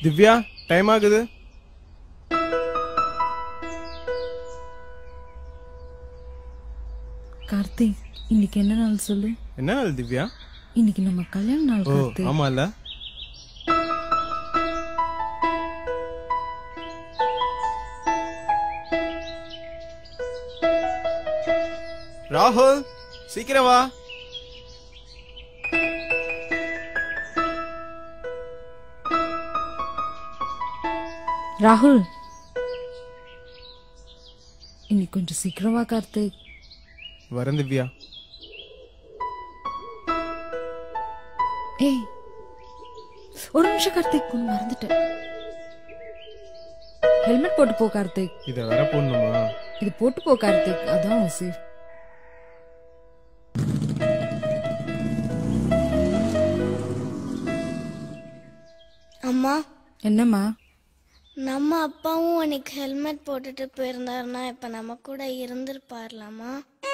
Divya time ஆகுது கார்த்திக் இன்னைக்கு என்ன நாள் சொல்லு என்ன நாள் திவ்யா இன்னைக்கு நம்ம கல்யாண நாள் ஓ கார்த்திக் ஆமா இல்ல ராகுல் சீக்கிரம் வா ராகுல் இன்னைக்கு கொஞ்சம் சீக்கிரமா கார்த்திக் வரேன் திவ்யா ஏய் ஒரு நிமிஷம் கார்த்திக் ஒன்று மறந்துட்டேன் ஹெல்மெட் போட்டு போ கார்த்திக் இத வர போடணுமா இது போட்டு போ கார்த்திக் அதான் சேஃப் அம்மா என்னம்மா நம்ம அப்பாவும் அன்னைக்கு ஹெல்மெட் போட்டுட்டு போயிருந்தாருன்னா இப்ப நம்ம கூட இருந்திருப்பார்லாமா